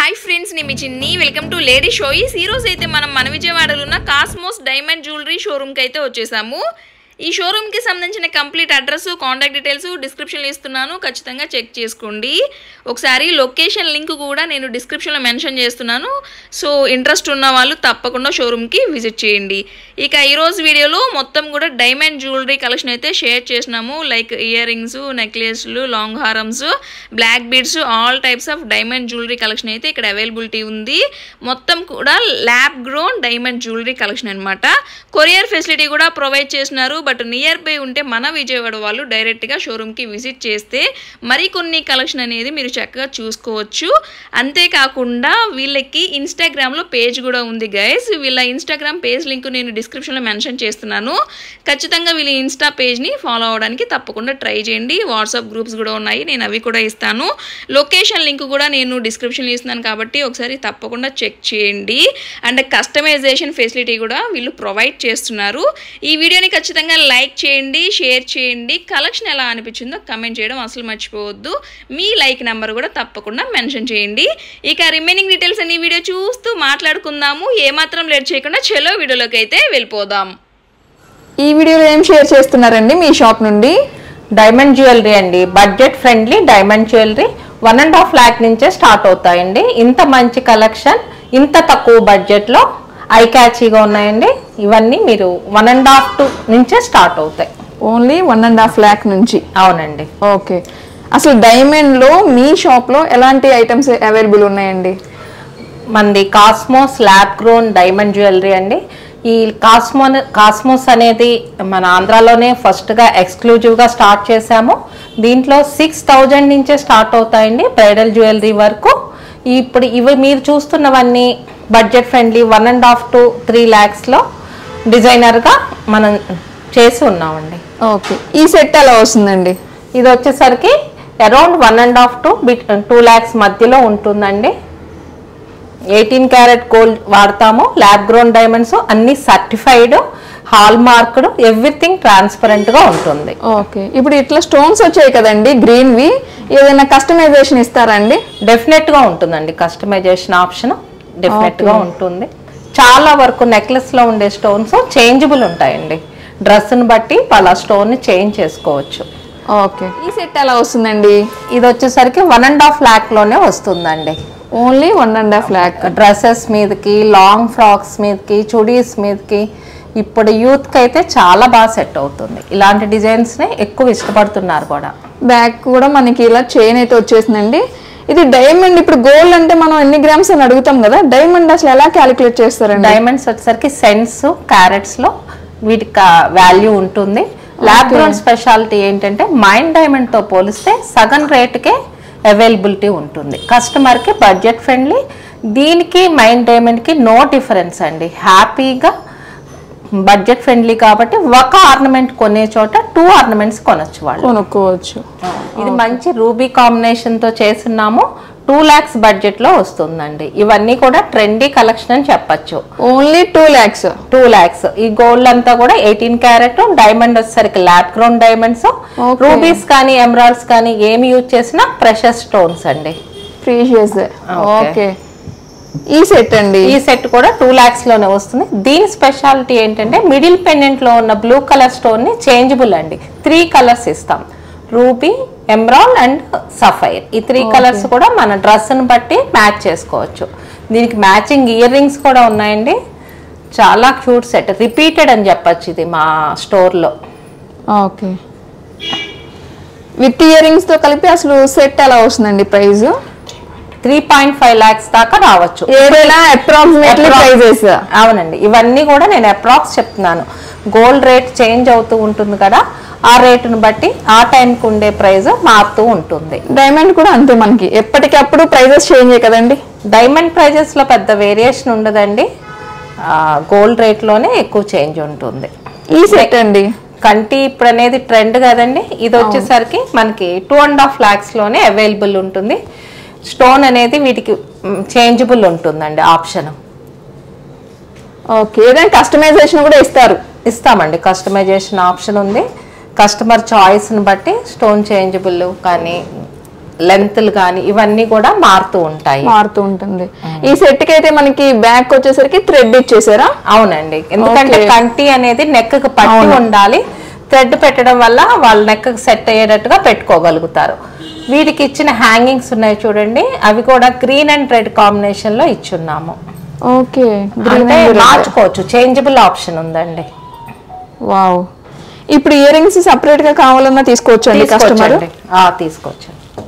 Hi friends నేను మీ చిన్ని welcome to lady షోయిస్ ఈ రోజు అయితే మనం మన విజయవాడలో ఉన్న కాస్మోస్ డైమండ్ జ్యువెలరీ షోరూమ్కి అయితే వచ్చేసాము ఈ షోరూమ్కి సంబంధించిన కంప్లీట్ అడ్రస్ కాంటాక్ట్ డీటెయిల్స్ డిస్క్రిప్షన్లో ఇస్తున్నాను ఖచ్చితంగా చెక్ చేసుకోండి ఒకసారి లొకేషన్ లింక్ కూడా నేను డిస్క్రిప్షన్లో మెన్షన్ చేస్తున్నాను సో ఇంట్రెస్ట్ ఉన్న వాళ్ళు తప్పకుండా షోరూమ్కి విజిట్ చేయండి ఇక ఈరోజు వీడియోలో మొత్తం కూడా డైమండ్ జ్యువెలరీ కలెక్షన్ అయితే షేర్ చేసినాము లైక్ ఇయర్ రింగ్స్ నెక్లెస్లు లాంగ్ హారమ్స్ black beads all types of diamond jewellery collection అయితే ఇక్కడ అవైలబిలిటీ ఉంది మొత్తం కూడా lab grown diamond jewellery collection అనమాట కొరియర్ ఫెసిలిటీ కూడా ప్రొవైడ్ చేసినారు బట్ నియర్ బై ఉంటే మన విజయవాడ వాళ్ళు డైరెక్ట్గా షోరూమ్కి విజిట్ చేస్తే మరికొన్ని కలెక్షన్ అనేది మీరు చక్కగా చూసుకోవచ్చు అంతేకాకుండా వీళ్ళకి ఇన్స్టాగ్రామ్లో పేజ్ కూడా ఉంది గైస్ వీళ్ళ ఇన్స్టాగ్రామ్ పేజ్ లింక్ నేను డిస్క్రిప్షన్లో మెన్షన్ చేస్తున్నాను ఖచ్చితంగా వీళ్ళ ఇన్స్టా పేజ్ని ఫాలో అవడానికి తప్పకుండా ట్రై చేయండి వాట్సాప్ గ్రూప్స్ కూడా ఉన్నాయి నేను అవి కూడా ఇస్తాను లొకేషన్ లింక్ కూడా నేను డిస్క్రిప్షన్లో ఇస్తున్నాను కాబట్టి ఒకసారి తప్పకుండా చెక్ చేయండి అండ్ కస్టమైజేషన్ ఫెసిలిటీ కూడా వీళ్ళు ప్రొవైడ్ చేస్తున్నారు ఈ వీడియోని ఖచ్చితంగా లైక్ చేయండి షేర్ చేయండి కలెక్షన్ ఎలా అనిపించిందో కమెంట్ చేయడం అసలు మర్చిపోవద్దు మీ లైక్ నెంబర్ కూడా తప్పకుండా మెన్షన్ చేయండి ఇక రిమైనింగ్ డీటెయిల్స్ అన్ని వీడియో చూస్తూ మాట్లాడుకుందాము ఏమాత్రం లేట్ చేయకుండా చలో వీడియోలోకి అయితే వెళ్ళిపోదాం ఈ వీడియోలో ఏం షేర్ చేస్తున్నారండి మీ షాప్ నుండి డైమండ్ జ్యువెలరీ అండి budget friendly diamond jewellery one and half lakh నుంచే స్టార్ట్ అవుతాయండి ఇంత మంచి కలెక్షన్ ఇంత తక్కువ బడ్జెట్లో ఐ క్యాచీగా ఉన్నాయండి ఇవన్నీ మీరు వన్ అండ్ హాఫ్ టూ నుంచే స్టార్ట్ అవుతాయి only one and half lakh నుంచి అవునండి ఓకే అసలు డైమండ్లో మీ షాప్లో ఎలాంటి ఐటమ్స్ అవైలబుల్ ఉన్నాయండి మనది Cosmos lab grown diamond jewellery అండి ఈ కాస్మో కాస్మోస్ అనేది మన ఆంధ్రాలోనే ఫస్ట్గా ఎక్స్క్లూజివ్గా స్టార్ట్ చేశాము దీంట్లో సిక్స్ థౌజండ్ నుంచే స్టార్ట్ అవుతాయండి బ్రైడల్ జ్యువెలరీ వరకు ఇప్పుడు ఇవి మీరు చూస్తున్నవన్నీ budget friendly one and half to three ల్యాక్స్లో డిజైనర్గా మనం చేసి ఉన్నామండి ఓకే ఈ సెట్ ఎలా వస్తుందండి ఇది వచ్చేసరికి around one and half to bit two lakhs మధ్యలో ఉంటుందండి ఎయిటీన్ క్యారెట్ గోల్డ్ వాడతాము ల్యాబ్ గ్రోన్ డైమండ్స్ అన్ని certified hallmarked everything transparent గా ఉంటుంది ఓకే ఇప్పుడు ఇట్లా స్టోన్స్ వచ్చాయి కదండి గ్రీన్వి ఏదైనా కస్టమైజేషన్ ఇస్తారా అండి డెఫినెట్ గా ఉంటుందండి కస్టమైజేషన్ ఆప్షన్ డెఫినెట్ గా ఉంటుంది చాలా వరకు నెక్లెస్ లో ఉండే స్టోన్స్ చేంజబుల్ ఉంటాయండి డ్రెస్ ని బట్టి వాళ్ళ స్టోన్ ని చేంజ్ చేసుకోవచ్చు ఓకే ఈ సెట్ ఎలా వస్తుందండి ఇది వచ్చేసరికి వన్ అండ్ హాఫ్ ల్యాక్ లోనే వస్తుందండి only one and half lakh dresses మీదకి లాంగ్ ఫ్రాక్స్ మీదకి చుడీస్ మీదకి ఇప్పుడు యూత్కి అయితే చాలా బాగా సెట్ అవుతుంది ఇలాంటి డిజైన్స్ని ఎక్కువ ఇష్టపడుతున్నారు కూడా బ్యాక్ కూడా మనకి ఇలా చైన్ అయితే వచ్చేసిందండి ఇది డైమండ్ ఇప్పుడు గోల్డ్ అంటే మనం ఎన్ని గ్రామ్స్ అని అడుగుతాం కదా డైమండ్ అసలు ఎలా క్యాలిక్యులేట్ చేస్తారండి డైమండ్స్ వచ్చేసరికి సెన్స్ క్యారెట్స్లో వీటికి వాల్యూ ఉంటుంది ల్యాబ్ గ్రోన్ స్పెషాలిటీ ఏంటంటే మైండ్ డైమండ్తో పోలిస్తే సగం రేటుకే అవైలబిలిటీ ఉంటుంది కస్టమర్కి బడ్జెట్ ఫ్రెండ్లీ దీనికి మైండ్ డైమండ్కి నో డిఫరెన్స్ అండి హ్యాపీగా బడ్జెట్ ఫ్రెండ్లీ కాబట్టి ఒక ఆర్నమెంట్ కొనే చోట టూ ఆర్నమెంట్స్ కొనొచ్చు వాళ్ళు కొనుక్కోవచ్చు ఇది మంచి రూబీ కాంబినేషన్ తో చేస్తున్నాము టూ ల్యాక్స్ బడ్జెట్ లో వస్తుందండి ఇవన్నీ కూడా ట్రెండీ కలెక్షన్ అని చెప్పొచ్చు only two lakhs two lakhs ఈ గోల్డ్ అంతా కూడా ఎయిటీన్ క్యారెట్ డైమండ్ వచ్చేసరికి lab ground diamonds Okay. Rubies కానీ ఎమరాల్డ్స్ కానీ ఏమి యూజ్ చేసినా ప్రెషర్ స్టోన్స్ అండి ప్రీషియస్ ఓకే ఈ సెట్ అండి ఈ సెట్ కూడా టూ ల్యాక్స్ లోనే వస్తుంది దీని స్పెషాలిటీ ఏంటంటే మిడిల్ పెండెంట్ లో ఉన్న బ్లూ కలర్ స్టోన్ ని చేంజబుల్ అండి త్రీ కలర్స్ ఇస్తాం రూబీ ఎమ్రాల్ అండ్ సఫైర్ ఈ త్రీ కలర్స్ కూడా మన డ్రెస్ ని బట్టి మ్యాచ్ చేసుకోవచ్చు దీనికి మ్యాచింగ్ ఇయర్ రింగ్స్ కూడా ఉన్నాయండి చాలా క్యూట్ సెట్ రిపీటెడ్ అని చెప్పొచ్చు ఇది మా స్టోర్ లో ఓకే విత్ ఇయర్ రింగ్స్ తో కలిపి అసలు సెట్ ఎలా వస్తుందండి price three point five lakhs దాకా రావచ్చు ఏదైనా అప్రాక్సిమేట్లీ Approx- ప్రైజెస్ అవునండి ఇవన్నీ కూడా నేను అప్రాక్స్ చెప్తున్నాను గోల్డ్ రేట్ చేంజ్ అవుతూ ఉంటుంది కదా ఆ రేటును బట్టి ఆ టైంకి ఉండే ప్రైస్ మారుతూ ఉంటుంది డైమండ్ కూడా అంతే మనకి ఎప్పటికప్పుడు ప్రైజెస్ చేంజ్ కదండి డైమండ్ ప్రైజెస్ లో పెద్ద వేరియేషన్ ఉండదండి గోల్డ్ రేట్లోనే ఎక్కువ చేంజ్ ఉంటుంది ఈ సెట్ అండి కంటి ఇప్పుడు అనేది ట్రెండ్ కదండి ఇది వచ్చేసరికి మనకి టూ అండ్ హాఫ్ ల్యాక్స్ లోనే అవైలబుల్ ఉంటుంది స్టోన్ అనేది వీటికి చేంజబుల్ ఉంటుందండి ఆప్షన్ ఓకే ఏదైనా కస్టమైజేషన్ కూడా ఇస్తారు ఇస్తామండి కస్టమైజేషన్ ఆప్షన్ ఉంది కస్టమర్ చాయిస్ని బట్టి స్టోన్ చేంజబుల్ కానీ లెంత్లు కానీ ఇవన్నీ కూడా మారుతూ ఉంటాయి మారుతూ ఉంటుంది ఈ సెట్ కి అయితే మనకి బ్యాక్ వచ్చేసరికి థ్రెడ్ ఇచ్చేసారా అవునండి ఎందుకంటే Okay. కంటి అనేది నెక్ కి పట్టి ఉండాలి థ్రెడ్ పెట్టడం వల్ల వాళ్ళ నెక్ సెట్ అయ్యేటట్టుగా పెట్టుకోగలుగుతారు వీటికి ఇచ్చిన హ్యాంగింగ్స్ ఉన్నాయి చూడండి అవి కూడా గ్రీన్ అండ్ రెడ్ కాంబినేషన్ లో ఇచ్చున్నాము ఓకే గ్రీన్ అంటే మార్చుకోవచ్చు చేంజబుల్ ఆప్షన్ ఉందండి వావ్ ఇప్పుడు ఇయర్ రింగ్స్ సపరేట్ గా కావాలన్నా తీసుకోవచ్చు అండి కస్టమర్ తీసుకోవచ్చండి ఆ, తీసుకోవచ్చు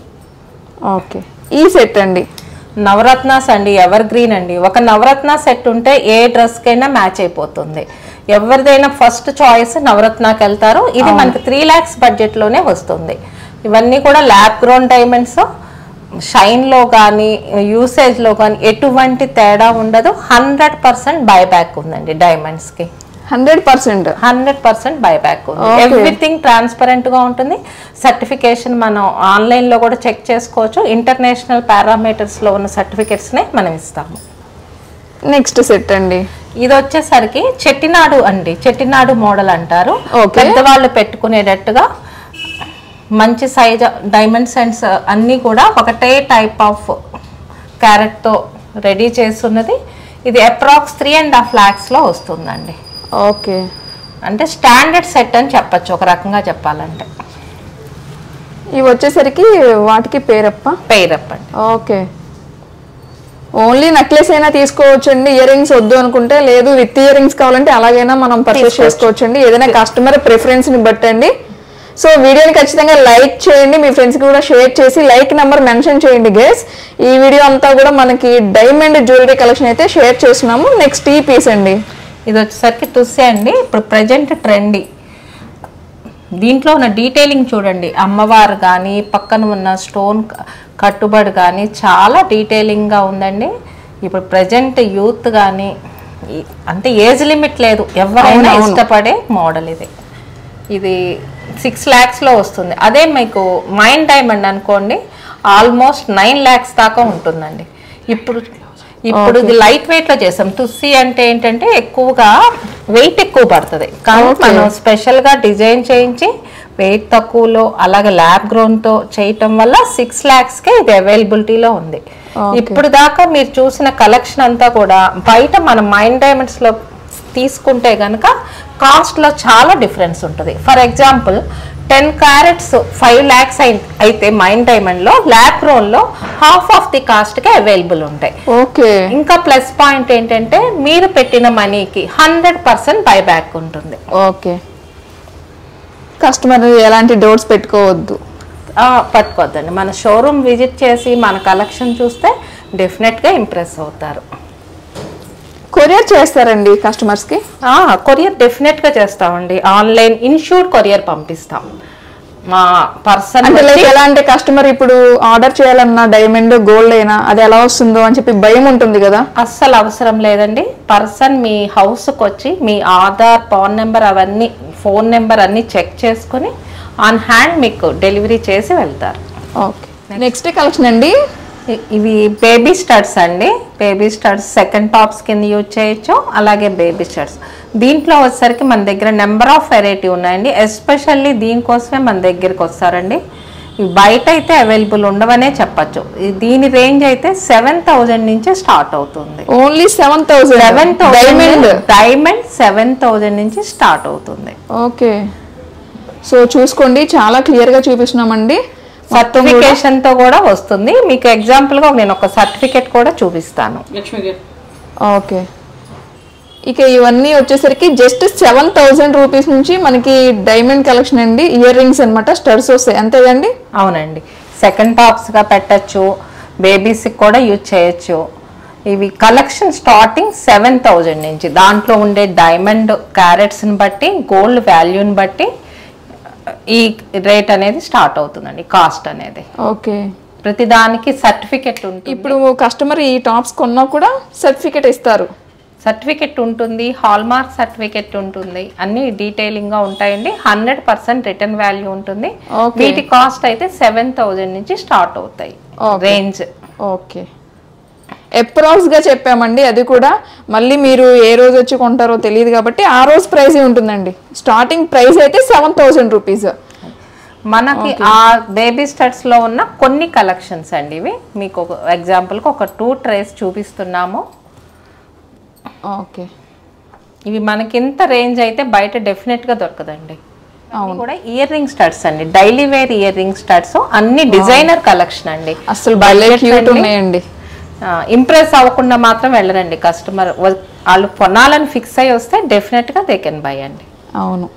ఓకే ఈ సెట్ అండి నవరత్నాస్ అండి ఎవర్ గ్రీన్ అండి ఒక నవరత్న సెట్ ఉంటే ఏ డ్రెస్ కైనా మ్యాచ్ అయిపోతుంది ఎవరిదైనా ఫస్ట్ చాయిస్ నవరత్నాకి వెళ్తారు ఇది మనకి త్రీ ల్యాక్స్ బడ్జెట్ లోనే వస్తుంది ఇవన్నీ కూడా ల్యాబ్ గ్రోన్ డైమండ్స్ షైన్ లో కానీ యూసేజ్ లో కానీ ఎటువంటి తేడా ఉండదు హండ్రెడ్ పర్సెంట్ బైబ్యాక్ ఉందండి డైమండ్స్ కి hundred percent hundred percent buyback ఉంది Okay. ఎవ్రీథింగ్ ట్రాన్స్పరెంట్ గా ఉంటుంది సర్టిఫికేషన్ మనం ఆన్లైన్ లో కూడా చెక్ చేసుకోవచ్చు ఇంటర్నేషనల్ పారామీటర్స్ లో ఉన్న సర్టిఫికేట్స్ నే మనం ఇస్తాము నెక్స్ట్ సెట్ అండి ఇది వచ్చేసరికి చెట్టినాడు అండి చెట్టినాడు మోడల్ అంటారు Okay. పెద్దవాళ్ళు పెట్టుకునేటట్టుగా మంచి సైజ్ డైమండ్ సెంట్స్ అన్నీ కూడా ఒకటే టైప్ ఆఫ్ క్యారెట్ తో రెడీ చేస్తున్నది ఇది approx three and half lakhs లో వస్తుందండి ఓకే అంటే స్టాండర్డ్ సెట్ అని చెప్పొచ్చు ఒక రకంగా చెప్పాలంటే ఇవి వచ్చేసరికి వాటికి పేరప్ప పెయిరప్ అండి ఓకే ఓన్లీ నెక్లెస్ అయినా తీసుకోవచ్చు అండి ఇయర్ రింగ్స్ వద్దు అనుకుంటే లేదు విత్ ఇయర్ రింగ్స్ కావాలంటే అలాగైనా మనం పర్చేస్ చేసుకోవచ్చు అండి ఏదైనా కస్టమర్ ప్రిఫరెన్స్ ని బట్టండి సో వీడియోని ఖచ్చితంగా లైక్ చేయండి మీ ఫ్రెండ్స్కి కూడా షేర్ చేసి లైక్ నెంబర్ మెన్షన్ చేయండి గేస్ ఈ వీడియో అంతా కూడా మనకి డైమండ్ జ్యువెలరీ కలెక్షన్ అయితే షేర్ చేస్తున్నాము నెక్స్ట్ ఈ పీస్ అండి ఇది వచ్చేసరికి తుస్సే అండి ఇప్పుడు ప్రజెంట్ ట్రెండీ దీంట్లో ఉన్న డీటెయిలింగ్ చూడండి అమ్మవారు కానీ పక్కన ఉన్న స్టోన్ కట్టుబడి కానీ చాలా డీటెయిలింగ్గా ఉందండి ఇప్పుడు ప్రజెంట్ యూత్ కానీ ఈ- అంటే ఏజ్ లిమిట్ లేదు ఎవరైనా అవునవును. ఇష్టపడే మోడల్ ఇది ఇది సిక్స్ ల్యాక్స్లో వస్తుంది అదే మీకు మైండ్ డైమండ్ అనుకోండి ఆల్మోస్ట్ నైన్ ల్యాక్స్ దాకా ఉంటుందండి ఇప్పుడు ఇప్పుడు ఇది లైట్ వెయిట్ లో చేసాం తుస్సి అంటే ఏంటంటే ఎక్కువగా వెయిట్ ఎక్కువ పడుతుంది కానీ Okay. మనం స్పెషల్ గా డిజైన్ చేయించి వెయిట్ తక్కువలో అలాగే ల్యాబ్ గ్రోన్ తో చేయటం వల్ల సిక్స్ ల్యాక్స్ కే ఇది అవైలబిలిటీలో ఉంది Okay. ఇప్పుడు దాకా మీరు చూసిన కలెక్షన్ అంతా కూడా బయట మన మైండ్ డైమండ్స్ లో తీసుకుంటే గనక కాస్ట్ లో చాలా డిఫరెన్స్ ఉంటుంది for example ten carats five lakhs అయితే మైండ్ డైమండ్ లో ల్యాబ్ గ్రోన్ లో హాఫ్ ఆఫ్ ది కాస్ట్ కి అవైలబుల్ ఉంటాయి ఓకే ఇంకా ప్లస్ పాయింట్ ఏంటంటే మీరు పెట్టిన మనీకి హండ్రెడ్ పర్సెంట్ బైబ్యాక్ ఉంటుంది ఓకే కస్టమర్ ఎలాంటి డౌట్స్ పెట్టుకోవద్దు ఆ, పట్టుకోవద్దండి మన షోరూమ్ విజిట్ చేసి మన కలెక్షన్ చూస్తే డెఫినెట్గా ఇంప్రెస్ అవుతారు కొరియర్ చేస్తారండి కస్టమర్స్కి కొరియర్ డెఫినెట్గా చేస్తామండి ఆన్లైన్ ఇన్షూర్డ్ కొరియర్ పంపిస్తాం మా పర్సన్ అంటే లైక్ ఎలా అంటే కస్టమర్ ఇప్పుడు ఆర్డర్ చేయాలన్నా డైమండ్ గోల్డ్ అయినా అది ఎలా వస్తుందో అని చెప్పి భయం ఉంటుంది కదా అస్సలు అవసరం లేదండి పర్సన్ మీ హౌస్కి వచ్చి మీ ఆధార్ పాన్ నెంబర్ అవన్నీ ఫోన్ నెంబర్ అన్నీ చెక్ చేసుకుని ఆన్ హ్యాండ్ మీకు డెలివరీ చేసి వెళ్తారు ఓకే నెక్స్ట్ కలెక్షన్ అండి ఇ- ఇవి బేబీ స్టడ్స్ అండి బేబీ స్టడ్స్ సెకండ్ టాప్స్ కింద యూజ్ చేయొచ్చు అలాగే బేబీ స్టడ్స్ దీంట్లో వచ్చేసరికి మన దగ్గర నెంబర్ ఆఫ్ వెరైటీ ఉన్నాయండి ఎస్పెషల్లీ దీనికోసమే మన దగ్గరికి వస్తారండి ఇవి బయట అయితే అవైలబుల్ ఉండవనే చెప్పచ్చు ఈ- దీని రేంజ్ అయితే సెవెన్ థౌజండ్ నుంచి స్టార్ట్ అవుతుంది only seven thousand seven diamond thousand diamond seven thousand నుంచి స్టార్ట్ అవుతుంది ఓకే సో చూసుకోండి చాలా క్లియర్ గా చూపిస్తున్నామండి మొత్తం కూడా సర్టిఫికేషన్ తో కూడా వస్తుంది మీకు ఎగ్జాంపుల్ గా నేను ఒక సర్టిఫికేట్ కూడా చూపిస్తాను ఓకే ఇక ఇవన్నీ వచ్చేసరికి జస్ట్ సెవెన్ థౌసండ్ రూపీస్ నుంచి మనకి డైమండ్ కలెక్షన్ అండి ఇయర్ రింగ్స్ అనమాట స్టర్స్ వస్తాయి అంతే కదండి అవునండి సెకండ్ టాప్స్గా పెట్టచ్చు బేబీస్కి కూడా యూజ్ చేయొచ్చు ఇవి కలెక్షన్ స్టార్టింగ్ సెవెన్ థౌజండ్ నుంచి దాంట్లో ఉండే డైమండ్ క్యారెట్స్ని బట్టి గోల్డ్ వాల్యూని బట్టి ఈ రేట్ అనేది స్టార్ట్ అవుతుందండి కాస్ట్ అనేది ఓకే ప్రతిదానికి సర్టిఫికెట్ ఉంటుంది ఇప్పుడు కస్టమర్ ఈ టాప్స్ కొన్నా కూడా సర్టిఫికేట్ ఇస్తారు సర్టిఫికెట్ ఉంటుంది హాల్మార్క్ సర్టిఫికెట్ ఉంటుంది అన్ని డీటెయిలింగ్ గా ఉంటాయండి హండ్రెడ్ పర్సెంట్ రిటర్న్ వాల్యూ ఉంటుంది Okay. వీటి కాస్ట్ అయితే సెవెన్ థౌజండ్ నుంచి స్టార్ట్ అవుతాయి Okay. రేంజ్ ఓకే అప్రాక్స్ గా చెప్పామండి అది కూడా మళ్ళీ మీరు ఏ రోజు వచ్చి కొంటారో తెలియదు కాబట్టి ఆ రోజు ప్రైస్ ఉంటుందండి స్టార్టింగ్ ప్రైస్ అయితే సెవెన్ థౌసండ్ రూపీస్ మనకి ఆ బేబీ స్టడ్స్ లో ఉన్న కొన్ని కలెక్షన్స్ అండి ఇవి మీకు ఒక ఎగ్జాంపుల్కి ఒక టూ ట్రేస్ చూపిస్తున్నాము ఓకే ఇవి మనకి ఇంత రేంజ్ అయితే బయట డెఫినెట్ గా దొరకదండి అవి కూడా ఇయర్ రింగ్ స్టడ్స్ అండి daily wear earring studs అన్ని డిజైనర్ కలెక్షన్ అండి అసలు భలే క్యూట్ ఉన్నాయండి ఇంప్రెస్ అవ్వకుండా మాత్రం వెళ్ళరండి కస్టమర్ వాళ్ళు కొనాలని ఫిక్స్ అయ్యి వస్తే డెఫినెట్ గా దే కెన్ బై అండి అవును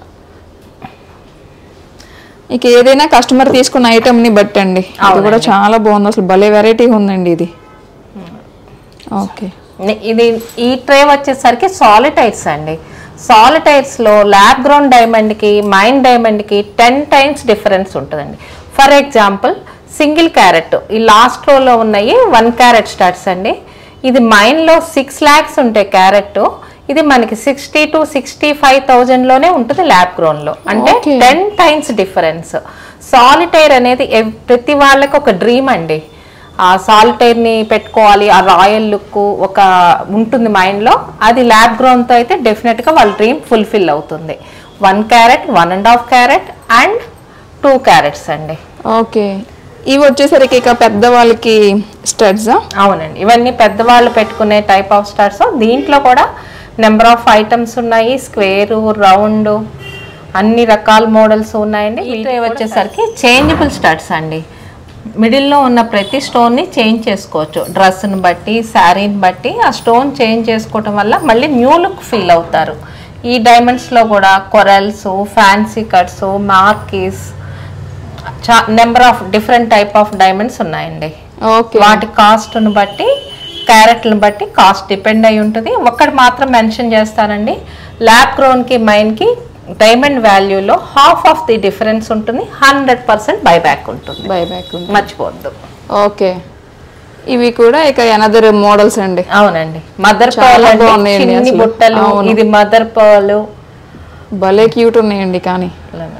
ఇక ఏదైనా కస్టమర్ తీసుకున్న ఐటమ్ ని బట్టి అండి ఇది కూడా చాలా బాగుంది అసలు భలే వెరైటీ ఉందండి ఇది ఓకే ని- ఇది ఈ ట్రే వచ్చేసరికి సాలిటైర్స్ అండి సాలిటైర్స్ లో ల్యాబ్ గ్రౌండ్ డైమండ్ కి మైన్ డైమండ్ కి టెన్ టైమ్స్ డిఫరెన్స్ ఉంటుందండి ఫర్ ఎగ్జాంపుల్ సింగిల్ క్యారెట్ ఈ లాస్ట్ రోలో ఉన్నాయి వన్ క్యారెట్ స్టార్ట్స్ అండి ఇది మైన్ లో సిక్స్ ల్యాక్స్ ఉంటాయి క్యారెట్ ఇది మనకి sixty to sixty five thousand లోనే ఉంటుంది ల్యాబ్ గ్రౌండ్ లో అంటే Okay. Ten times difference solitaire అనేది ఎవ్- ప్రతి వాళ్ళకి ఒక డ్రీమ్ అండి ఆ సాలిటైర్ ని పెట్టుకోవాలి ఆ రాయల్ లుక్ ఒక ఉంటుంది మైండ్ లో అది ల్యాబ్ గ్రౌండ్ తో అయితే డెఫినెట్ గా వాళ్ళ డ్రీమ్ ఫుల్ఫిల్ అవుతుంది one carat one and half carat and two carats అండి ఓకే ఇవి వచ్చేసరికి ఇక పెద్దవాళ్ళకి స్టడ్స్ అవునండి ఇవన్నీ పెద్దవాళ్ళు పెట్టుకునే టైప్ ఆఫ్ స్టార్స్ దీంట్లో కూడా నెంబర్ ఆఫ్ ఐటమ్స్ ఉన్నాయి స్క్వేర్ రౌండ్ అన్ని రకాల మోడల్స్ ఉన్నాయండి ఈ ట్రే వచ్చేసరికి చేంజబుల్ స్టార్ట్స్ అండి మిడిల్లో ఉన్న ప్రతి స్టోన్ని చేంజ్ చేసుకోవచ్చు డ్రెస్ని బట్టి శారీని బట్టి ఆ స్టోన్ చేంజ్ చేసుకోవటం వల్ల మళ్ళీ న్యూ లుక్ ఫీల్ అవుతారు ఈ డైమండ్స్లో కూడా కొరల్స్ ఫ్యాన్సీ కట్స్ మార్కీస్ చా number of different type of diamonds ఉన్నాయండి ఓకే వాటి కాస్ట్ను బట్టి క్యారెట్లను బట్టి కాస్ట్ డిపెండ్ అయి ఉంటుంది ఒక్కటి మాత్రం మెన్షన్ చేస్తానండి ల్యాబ్ క్రోన్కి మైన్కి డైమండ్ వాల్యూలో హాఫ్ ఆఫ్ ది డిఫరెన్స్ ఉంటుంది హండ్రెడ్ పర్సెంట్ బైబ్యాక్ ఉంటుంది బై బ్యాక్ మర్చిపోవద్దు ఓకే ఇవి కూడా ఇక ఎనదర్ మోడల్స్ అండి అవునండి మదర్ చాలా పర్ల్ అండి బాగున్నాయండి చిన్ని అసలు. బుట్టలు అవును. ఇది మదర్ పర్ల్ భలే క్యూట్ ఉన్నాయండి కానీ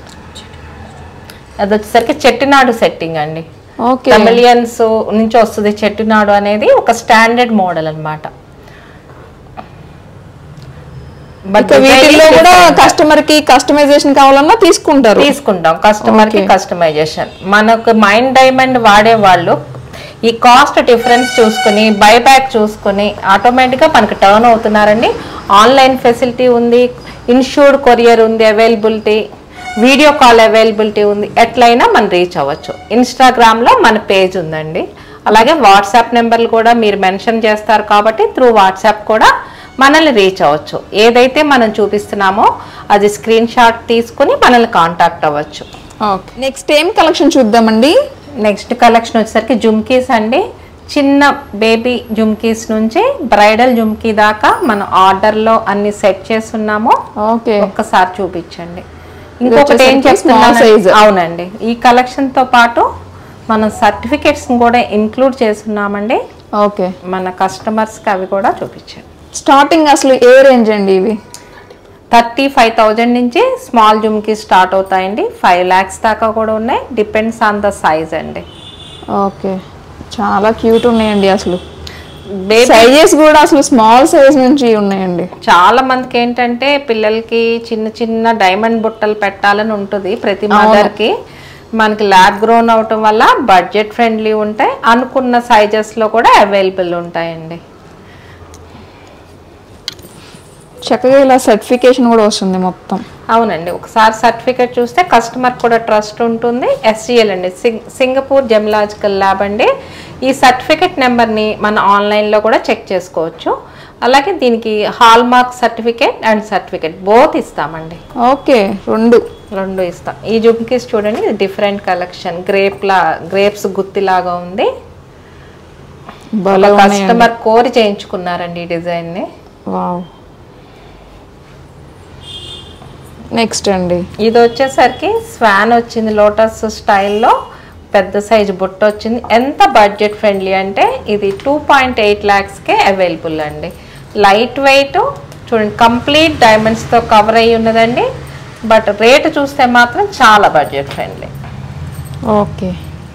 అది వచ్చేసరికి చెట్టినాడు సెట్టింగ్ అండి ఓకే తమిళియన్స్ నుంచి వస్తుంది చెట్టినాడు అనేది ఒక స్టాండర్డ్ మోడల్ అన్నమాట ఇక వీటిల్లో కూడా కస్టమర్ కి కస్టమైజేషన్ కావాలన్నా తీసుకుంటారు తీసుకుంటాం కస్టమర్ కి Okay. కస్టమైజేషన్ మనకు మైండ్ డైమండ్ వాడే వాళ్ళు ఈ కాస్ట్ డిఫరెన్స్ చూసుకుని బైబ్యాక్ చూసుకుని ఆటోమేటిక్గా మనకి టర్న్ అవుతున్నారండి ఆన్లైన్ ఫెసిలిటీ ఉంది ఇన్షూర్డ్ కొరియర్ ఉంది అవైలబిలిటీ వీడియో కాల్ అవైలబిలిటీ ఉంది ఎట్లయినా మనం రీచ్ అవ్వచ్చు ఇన్స్టాగ్రామ్లో మన పేజ్ ఉందండి అలాగే వాట్సాప్ నెంబర్లు కూడా మీరు మెన్షన్ చేస్తారు కాబట్టి త్రూ వాట్సాప్ కూడా మనల్ని రీచ్ అవ్వచ్చు ఏదైతే మనం చూపిస్తున్నామో అది స్క్రీన్ షాట్ తీసుకుని మనల్ని కాంటాక్ట్ అవ్వచ్చు ఓకే నెక్స్ట్ ఏం కలెక్షన్ చూద్దామండి నెక్స్ట్ కలెక్షన్ వచ్చేసరికి జుమ్కీస్ అండి చిన్న బేబీ జుమ్కీస్ నుంచి బ్రైడల్ జుమ్కీ దాకా మనం ఆర్డర్లో అన్ని సెట్ చేస్తున్నాము ఓకే ఒక్కసారి చూపించండి ఇది ఇంకొకటి ఏం వచ్చేసరికి small చెప్తున్నాను size. అవునండి ఈ కలెక్షన్ తో పాటు మనం సర్టిఫికేట్స్ కూడా ఇంక్లూడ్ చేస్తున్నామండి ఓకే మన కస్టమర్స్కి అవి కూడా చూపించండి స్టార్టింగ్ అసలు ఏ రేంజ్ అండి ఇవి థర్టీ ఫైవ్ థౌజండ్ నుంచి స్మాల్ జుమ్కి స్టార్ట్ అవుతాయండి ఫైవ్ ల్యాక్స్ దాకా కూడా ఉన్నాయి డిపెండ్స్ ఆన్ ద సైజ్ అండి ఓకే చాలా క్యూట్ ఉన్నాయండి అసలు బేబీ సైజెస్ కూడా అసలు స్మాల్ సైజ్ నుంచి ఉన్నాయండి చాలా మందికి ఏంటంటే పిల్లలకి చిన్న చిన్న డైమండ్ బుట్టలు పెట్టాలని ఉంటుంది ప్రతి మదర్ కి మనకి ల్యాబ్ గ్రోన్ అవటం వల్ల బడ్జెట్ ఫ్రెండ్లీ ఉంటాయి అనుకున్న సైజెస్ లో కూడా అవైలబుల్ ఉంటాయండి చక్కగా ఇలా సర్టిఫికేషన్ కూడా వస్తుంది మొత్తం అవునండి ఒకసారి సర్టిఫికేట్ చూస్తే కస్టమర్ కూడా ట్రస్ట్ ఉంటుంది ఎస్జిఎల్ అండి సింగ్ సింగపూర్ జెమలాజికల్ ల్యాబ్ అండి ఈ సర్టిఫికేట్ నెంబర్ని మన ఆన్లైన్లో కూడా చెక్ చేసుకోవచ్చు అలాగే దీనికి hallmark certificate and certificate both ఇస్తామండి ఓకే రెండు రెండు ఇస్తాం ఈ జుమ్కీస్ చూడండి ఇది డిఫరెంట్ కలెక్షన్ గ్రేప్ లా గ్రేప్స్ గుత్తిలాగా ఉంది భలే ఉన్నాయండి కస్టమర్ కోరి చేయించుకున్నారండి ఈ డిజైన్ ని వావ్ నెక్స్ట్ అండి ఇది వచ్చేసరికి స్వాన్ వచ్చింది లోటస్ స్టైల్లో పెద్ద సైజు బుట్ట వచ్చింది ఎంత బడ్జెట్ ఫ్రెండ్లీ అంటే ఇది టూ పాయింట్ ఎయిట్ ల్యాక్స్కే అవైలబుల్ అండి లైట్ వెయిట్ చూడండి కంప్లీట్ డైమండ్స్తో కవర్ అయ్యి ఉన్నదండి బట్ రేట్ చూస్తే మాత్రం చాలా బడ్జెట్ ఫ్రెండ్లీ ఓకే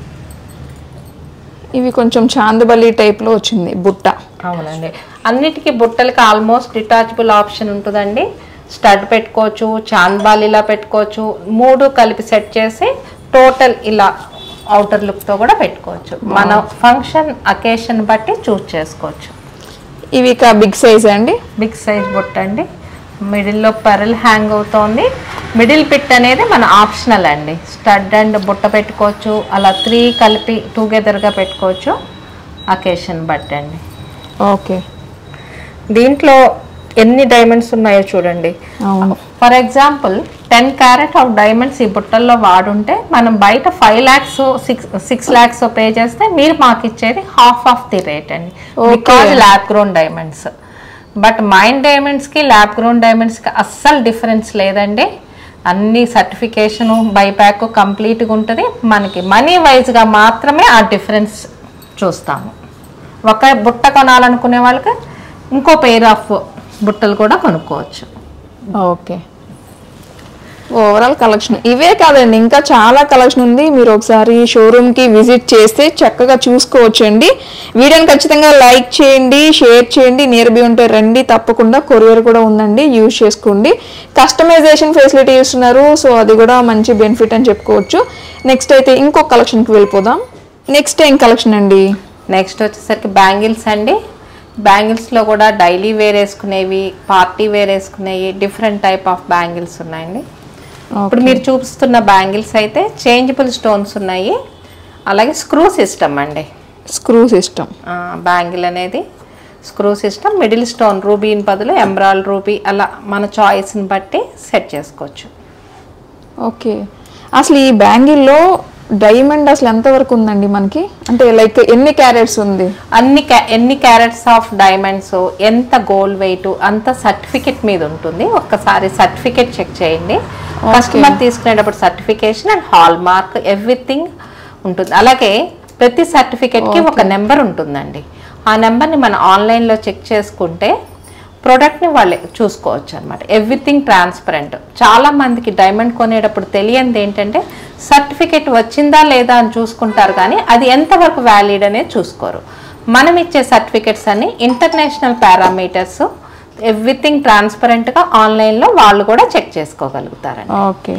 ఇవి కొంచెం చాందబల్లి టైప్లో వచ్చింది బుట్ట అవునండి అన్నిటికీ బుట్టలకి ఆల్మోస్ట్ డిటాచబుల్ ఆప్షన్ ఉంటుందండి స్టడ్ పెట్టుకోవచ్చు చాంద్బాలిలా పెట్టుకోవచ్చు మూడు కలిపి సెట్ చేసి టోటల్ ఇలా అవుటర్ లుక్ తో కూడా పెట్టుకోవచ్చు మన ఫంక్షన్ అకేషన్ బట్టి చూస్ చేసుకోవచ్చు ఇవి ఇక బిగ్ సైజ్ అండి బిగ్ సైజ్ బుట్ట అండి మిడిల్లో పెరల్ హ్యాంగ్ అవుతోంది మిడిల్ పిట్ అనేది మన ఆప్షనల్ అండి స్టడ్ అండ్ బుట్ట పెట్టుకోవచ్చు అలా త్రీ కలిపి టుగెదర్గా పెట్టుకోవచ్చు అకేషన్ బట్టి అండి ఓకే దీంట్లో ఎన్ని డైమండ్స్ ఉన్నాయో చూడండి అవును for example ten carat of diamonds ఈ బుట్టల్లో వాడుంటే మనం బయట five lakhs six six lakhs pay చేస్తే మీరు మాకు ఇచ్చేది హాఫ్ ఆఫ్ ది రేట్ అండి Okay. Because lab grown diamonds but mined డైమండ్స్కి ల్యాబ్ గ్రోన్ డైమండ్స్కి అస్సలు డిఫరెన్స్ లేదండి అన్ని సర్టిఫికేషను బైబ్యాక్ కంప్లీట్గా ఉంటుంది మనకి మనీ వైజ్గా మాత్రమే ఆ డిఫరెన్స్ చూస్తాము ఒక బుట్ట కొనాలనుకునే వాళ్ళకి ఇంకో పెయిర్ ఆఫ్ బుట్టలు కూడా కొనుక్కోవచ్చు ఓకే ఓవరాల్ కలెక్షన్ ఇవే కాదండి ఇంకా చాలా కలెక్షన్ ఉంది మీరు ఒకసారి షోరూమ్ కి విజిట్ చేస్తే చక్కగా చూసుకోవచ్చండి వీడియోని ఖచ్చితంగా లైక్ చేయండి షేర్ చేయండి నియర్ బై ఉంటే రండి తప్పకుండా కొరియర్ కూడా ఉందండి యూజ్ చేసుకోండి కస్టమైజేషన్ ఫెసిలిటీ ఇస్తున్నారు సో అది కూడా మంచి బెనిఫిట్ అని చెప్పుకోవచ్చు నెక్స్ట్ అయితే ఇంకో కలెక్షన్కి వెళ్ళిపోదాం నెక్స్ట్ ఏం కలెక్షన్ అండి నెక్స్ట్ వచ్చేసరికి బ్యాంగిల్స్ అండి బ్యాంగిల్స్లో కూడా డైలీ వేర్ వేసుకునేవి పార్టీ వేర్ వేసుకునేవి డిఫరెంట్ టైప్ ఆఫ్ బ్యాంగిల్స్ ఉన్నాయండి ఇప్పుడు మీరు చూపిస్తున్న బ్యాంగిల్స్ అయితే చేంజబుల్ స్టోన్స్ ఉన్నాయి అలాగే స్క్రూ సిస్టమ్ అండి స్క్రూ సిస్టమ్ బ్యాంగిల్ అనేది స్క్రూ సిస్టమ్ మిడిల్ స్టోన్ రూబీన్ బదులు ఎమరాల్ రూబీ అలా మన చాయిస్ని బట్టి సెట్ చేసుకోవచ్చు ఓకే అసలు ఈ బ్యాంగిల్లో డైమండ్ అసలు ఎంత వరకు ఉందండి మనకి అంటే లైక్ ఎన్ని క్యారెట్స్ ఉంది అన్ని ca- ఎన్ని క్యారెట్స్ ఆఫ్ డైమండ్స్ ఎంత గోల్డ్ వెయిట్ అంత సర్టిఫికెట్ మీద ఉంటుంది ఒక్కసారి సర్టిఫికెట్ చెక్ చేయండి కస్టమర్ తీసుకునేటప్పుడు certification and hallmark everything ఉంటుంది అలాగే ప్రతి సర్టిఫికెట్ కి ఒక నెంబర్ ఉంటుందండి ఆ నెంబర్ని మనం ఆన్లైన్లో చెక్ చేసుకుంటే ప్రోడక్ట్ని వాళ్ళే చూసుకోవచ్చు అనమాట ఎవ్రీథింగ్ ట్రాన్స్పరెంట్ చాలా మందికి డైమండ్ కొనేటప్పుడు తెలియంది ఏంటంటే సర్టిఫికెట్ వచ్చిందా లేదా అని చూసుకుంటారు కానీ అది ఎంతవరకు వ్యాలిడ్ అనేది చూసుకోరు మనం ఇచ్చే సర్టిఫికెట్స్ అన్ని ఇంటర్నేషనల్ పారామీటర్స్ ఎవ్రీథింగ్ ట్రాన్స్పరెంట్గా ఆన్లైన్లో వాళ్ళు కూడా చెక్ చేసుకోగలుగుతారండి ఓకే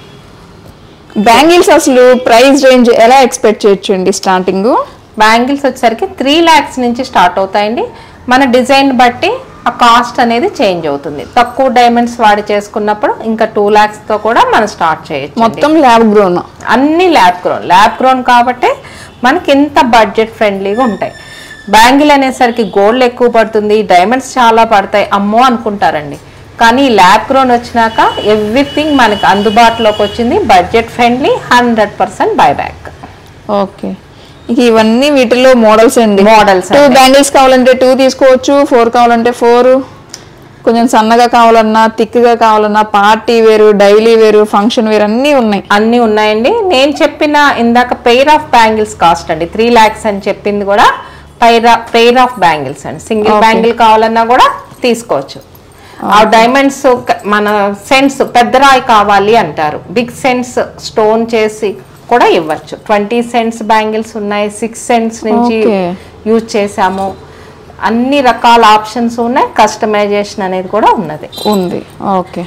బ్యాంగిల్స్ అసలు ప్రైస్ రేంజ్ ఎలా ఎక్స్పెక్ట్ చేయొచ్చు అండి స్టార్టింగ్ బ్యాంగిల్స్ వచ్చేసరికి త్రీ ల్యాక్స్ నుంచి స్టార్ట్ అవుతాయండి మన డిజైన్ బట్టి ఆ కాస్ట్ అనేది చేంజ్ అవుతుంది తక్కువ డైమండ్స్ వాడి చేసుకున్నప్పుడు ఇంకా టూ తో కూడా మనం స్టార్ట్ చేయొచ్చు మొత్తం ల్యాబ్ గ్రోన్ అన్ని ల్యాబ్ గ్రోన్ ల్యాబ్ గ్రోన్ కాబట్టి మనకి ఇంత బడ్జెట్ ఫ్రెండ్లీగా ఉంటాయి బ్యాంగిల్ అనేసరికి గోల్డ్ ఎక్కువ పడుతుంది డైమండ్స్ చాలా పడతాయి అమ్మో అనుకుంటారండి కానీ ల్యాబ్ గ్రోన్ వచ్చినాక ఎవ్రీథింగ్ మనకి అందుబాటులోకి వచ్చింది budget friendly hundred percent buyback okay ఇక ఇవన్నీ వీటిలో మోడల్స్ అండి మోడల్స్ టూ బ్యాంగిల్స్ కావాలంటే టూ తీసుకోవచ్చు ఫోర్ కావాలంటే ఫోర్ కొంచెం సన్నగా కావాలన్నా థిక్గా కావాలన్నా పార్టీ వేరు డైలీ వేరు ఫంక్షన్ వేరు అన్నీ ఉన్నాయి అన్నీ ఉన్నాయండి నేను చెప్పిన ఇందాక పెయిర్ ఆఫ్ బ్యాంగిల్స్ కాస్ట్ అండి త్రీ ల్యాక్స్ అని చెప్పింది కూడా పైర్ పెయిర్ ఆఫ్ బ్యాంగిల్స్ అండి సింగిల్ Okay. బ్యాంగిల్ కావాలన్నా కూడా తీసుకోవచ్చు ఆ డైమండ్స్ మన సెన్స్ పెద్ద రాయి కావాలి అంటారు బిగ్ సెన్స్ స్టోన్ చేసి కూడా ఇవ్వచ్చు ట్వంటీ సెంట్స్ బ్యాంగిల్స్ ఉన్నాయి సిక్స్ సెంట్స్ నుంచి Okay. యూజ్ చేసాము అన్ని రకాల ఆప్షన్స్ ఉన్నాయి కస్టమైజేషన్ అనేది కూడా ఉన్నది ఉంది ఓకే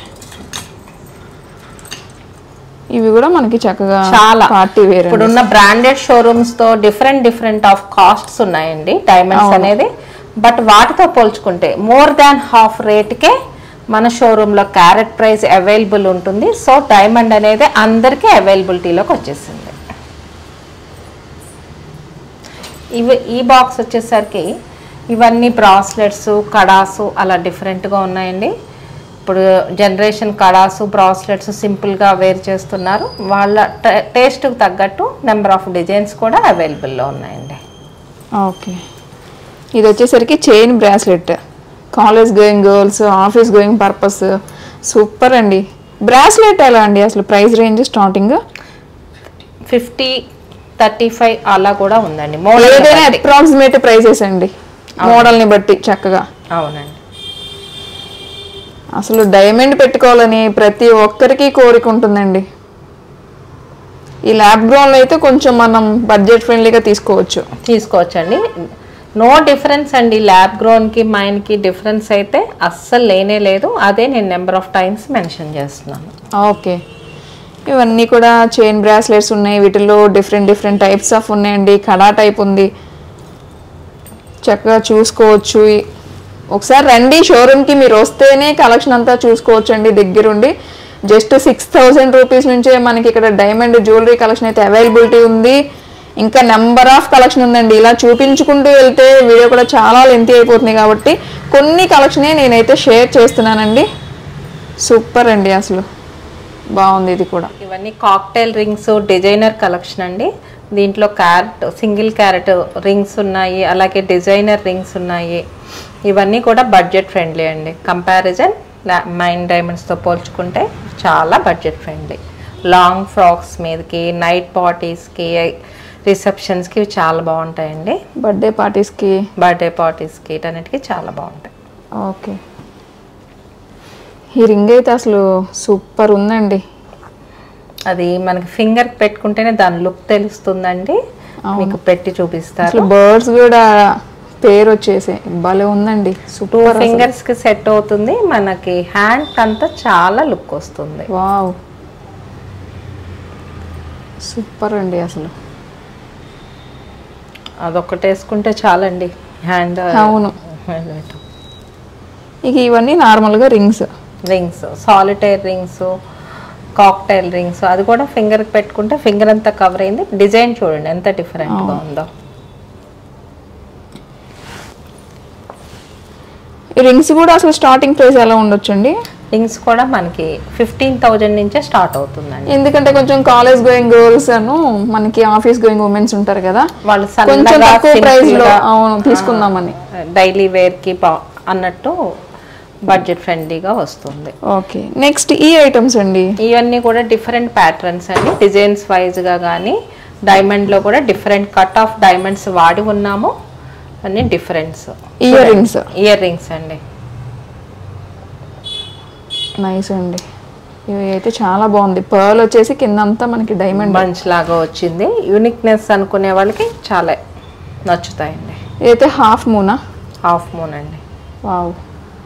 ఇవి కూడా మనకి చక్కగా చాలా పార్టీ వేర్ ఇప్పుడున్న బ్రాండెడ్ షోరూమ్స్ తో డిఫరెంట్ డిఫరెంట్ ఆఫ్ కాస్ట్స్ ఉన్నాయండి డైమండ్స్ అనేది బట్ వాటితో పోల్చుకుంటే మోర్ దాన్ హాఫ్ రేట్కే మన షోరూంలో క్యారెట్ ప్రైస్ అవైలబుల్ ఉంటుంది సో డైమండ్ అనేది అందరికీ అవైలబిలిటీలోకి వచ్చేసింది ఇవి ఈ బాక్స్ వచ్చేసరికి ఇవన్నీ బ్రాస్లెట్స్ కడాసు అలా డిఫరెంట్గా ఉన్నాయండి ఇప్పుడు జనరేషన్ కడాసు బ్రాస్లెట్స్ సింపుల్గా వేర్ చేస్తున్నారు వాళ్ళ టేస్ట్కి తగ్గట్టు నెంబర్ ఆఫ్ డిజైన్స్ కూడా అవైలబుల్లో ఉన్నాయండి ఓకే ఇది వచ్చేసరికి chain bracelet college going girls office going purpose super అండి బ్రాస్లెట్ ఎలా అండి అసలు price range starting fifty thirty five అలా కూడా ఉందండి ఏదైనా మోడల్ అప్రాక్సిమేట్ ప్రైసెస్ అండి మోడల్ని బట్టి చక్కగా అవునండి అసలు డైమండ్ పెట్టుకోవాలని ప్రతి ఒక్కరికి కోరిక ఉంటుందండి ఈ ల్యాబ్ గ్రౌండ్లో అయితే కొంచెం మనం బడ్జెట్ ఫ్రెండ్లీగా తీసుకోవచ్చు తీసుకోవచ్చండి నో డిఫరెన్స్ అండి ల్యాబ్ గ్రోన్కి మైన్కి డిఫరెన్స్ అయితే అస్సలు లేనే లేదు అదే నేను నెంబర్ ఆఫ్ టైమ్స్ మెన్షన్ చేస్తున్నాను ఓకే ఇవన్నీ కూడా చైన్ బ్రాస్లెట్స్ ఉన్నాయి వీటిల్లో డిఫరెంట్ డిఫరెంట్ టైప్స్ ఆఫ్ ఉన్నాయండి కడా టైప్ ఉంది చక్కగా చూసుకోవచ్చు ఈ- ఒకసారి రండి షోరూమ్కి మీరు వస్తేనే కలెక్షన్ అంతా చూసుకోవచ్చు అండి దగ్గరుండి జస్ట్ సిక్స్ థౌజండ్ రూపీస్ నుంచే మనకి ఇక్కడ డైమండ్ జ్యువెలరీ కలెక్షన్ అయితే అవైలబిలిటీ ఉంది ఇంకా నెంబర్ ఆఫ్ కలెక్షన్ ఉందండి ఇలా చూపించుకుంటూ వెళ్తే వీడియో కూడా చాలా లెంతీ అయిపోతుంది కాబట్టి కొన్ని కలెక్షనే నేనైతే షేర్ చేస్తున్నానండి సూపర్ అండి అసలు బాగుంది ఇది కూడా ఇవన్నీ కాక్టైల్ రింగ్స్ డిజైనర్ కలెక్షన్ అండి దీంట్లో క్యారెట్ సింగిల్ క్యారెట్ రింగ్స్ ఉన్నాయి అలాగే డిజైనర్ రింగ్స్ ఉన్నాయి ఇవన్నీ కూడా బడ్జెట్ ఫ్రెండ్లీ అండి కంపారిజన్ మైన్ డైమండ్స్తో పోల్చుకుంటే చాలా బడ్జెట్ ఫ్రెండ్లీ లాంగ్ ఫ్రాక్స్ మీదకి నైట్ పార్టీస్కి రిసెప్షన్స్కి ఇవి చాలా బాగుంటాయండి బర్త్డే పార్టీస్కి బర్త్డే పార్టీస్కి వీటన్నిటికీ చాలా బాగుంటాయి ఓకే ఈ రింగ్ అయితే అసలు సూపర్ ఉందండి అది మనకి ఫింగర్ పెట్టుకుంటేనే దాని లుక్ తెలుస్తుందండి మీకు పెట్టి చూపిస్తారు అసలు బర్డ్స్ కూడా పేరు వచ్చేసి భలే ఉందండి టూ సూపర్ ఫింగర్స్ కి సెట్ అవుతుంది మనకి హ్యాండ్ అంతా చాలా లుక్ వస్తుంది వావ్ సూపర్ అండి అసలు అదొకటి వేసుకుంటే చాలండి హ్యాండ్ అవును ఇక ఇవన్నీ నార్మల్గా rings rings solitaire rings cocktail rings అది కూడా ఫింగర్ కి పెట్టుకుంటే ఫింగర్ అంతా కవర్ అయింది డిజైన్ చూడండి ఎంత డిఫరెంట్ గా ఉందో ఈ రింగ్స్ కూడా అసలు స్టార్టింగ్ ప్రైస్ ఎలా ఉండొచ్చండి రింగ్స్ కూడా మనకి ఫిఫ్టీన్ థౌజండ్ నుంచే స్టార్ట్ అవుతుందండి ఎందుకంటే కొంచెం కాలేజ్ గోయింగ్ గర్ల్స్ అను మనకి ఆఫీస్ గోయింగ్ ఉమెన్స్ ఉంటారు కదా వాళ్ళు కొంచెం సన్నగా తక్కువ ప్రైస్ లో simple గా, అవును తీసుకుందామని డైలీ వేర్ కి బా అన్నట్టు బడ్జెట్ ఫ్రెండ్లీగా వస్తుంది ఓకే నెక్స్ట్ ఈ ఐటమ్స్ అండి ఇవన్నీ కూడా డిఫరెంట్ ప్యాటర్న్స్ అండి డిజైన్స్ వైజ్గా కానీ డైమండ్లో కూడా డిఫరెంట్ కట్ ఆఫ్ డైమండ్స్ వాడి ఉన్నాము అన్ని difference earrings earrings అండి నైస్ అండి ఇవి అయితే చాలా బాగుంది పర్ల్ వచ్చేసి కిందంతా మనకి డైమండ్ బంచ్ లాగా వచ్చింది యూనిక్నెస్ అనుకునే వాళ్ళకి చాలా నచ్చుతాయండి ఇదైతే హాఫ్ మూనా హాఫ్ మూన్ అండి వావ్